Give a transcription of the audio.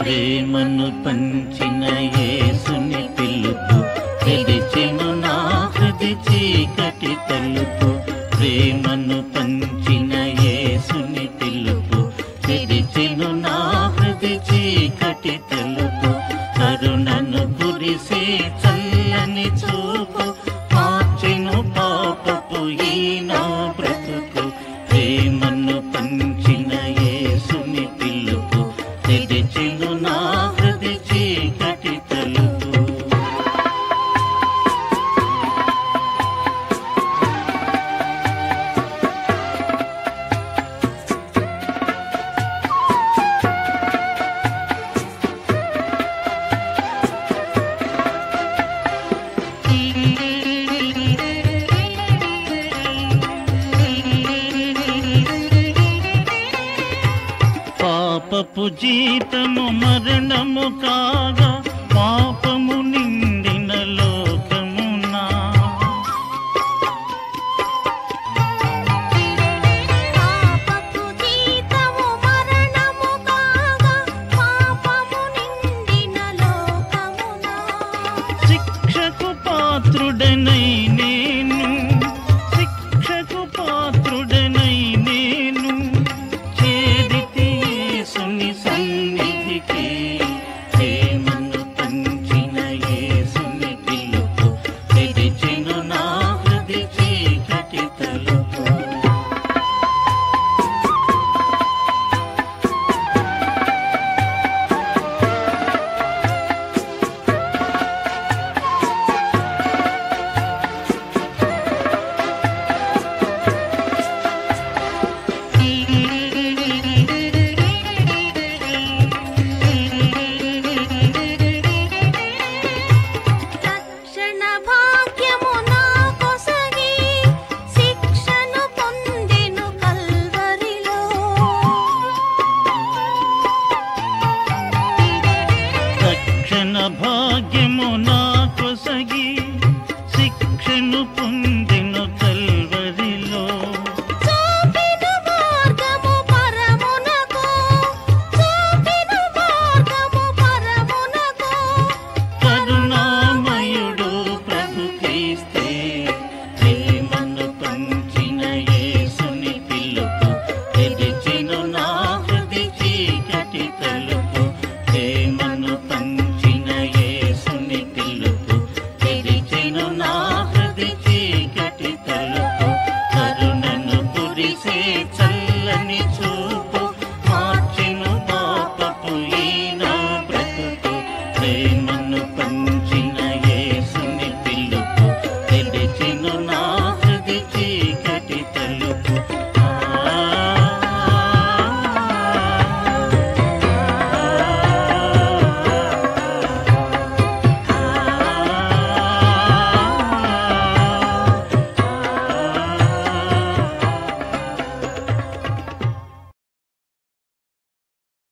ప్రేమను పంచిన యేసుని పిలుపు తెరిచెను నా హృది చీకటి తలుపు ప్రేమను పంచిన యేసుని పిలుపు తెరిచెను నా హృది చీకటి తలుపు కరుణను కురిసే చల్లని చూపు మార్చెను పాపపు ఈ నా బ్రతుకు ప్రేమను పంచిన యేసుని పిలుపు తెరిచెను నా హృది చీకటి తలుపు పాపపు జీతము మరణము కాగా పాపము